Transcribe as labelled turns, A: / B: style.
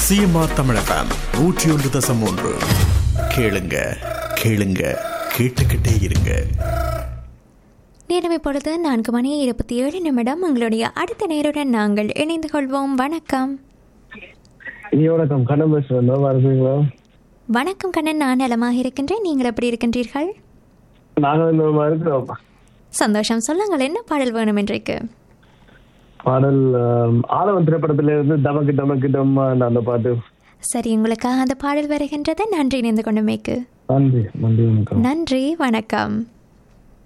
A: CMR தமிழகம் நூற்றி ஒன்று தசம் ஒன்று கேளுங்க கேளுங்க கேட்டுக்கிட்டே இருங்க
B: நேரம் இப்பொழுது நான்கு மணி இருபத்தி ஏழு நிமிடம் உங்களுடைய அடுத்த நேருடன் நாங்கள் இணைந்து கொள்வோம் வணக்கம்
C: ஐயா வணக்கம் கண்ணன் பேசுறேன் நல்லா இருக்கீங்களா
B: வணக்கம் கண்ணன் நான் நலமாக இருக்கின்றேன் நீங்கள் எப்படி இருக்கின்றீர்கள்
C: நாங்க இந்த மாதிரி இருக்கிறோம்
B: சந்தோஷம் சொல்லுங்கள் என்ன பாடல் வேணும் இன்றைக்கு
C: பாடல் ஆம், ஆலவன் திரைப்படத்துல இருந்து தமக்கு தமக்கு டம்மா அந்த பாட்டு
B: சரி உங்களுக்காக அந்த பாடல் வருகின்றது நன்றி இணைந்து கொண்டமைக்கு
C: நன்றி நன்றி வணக்கம்
B: நன்றி வணக்கம்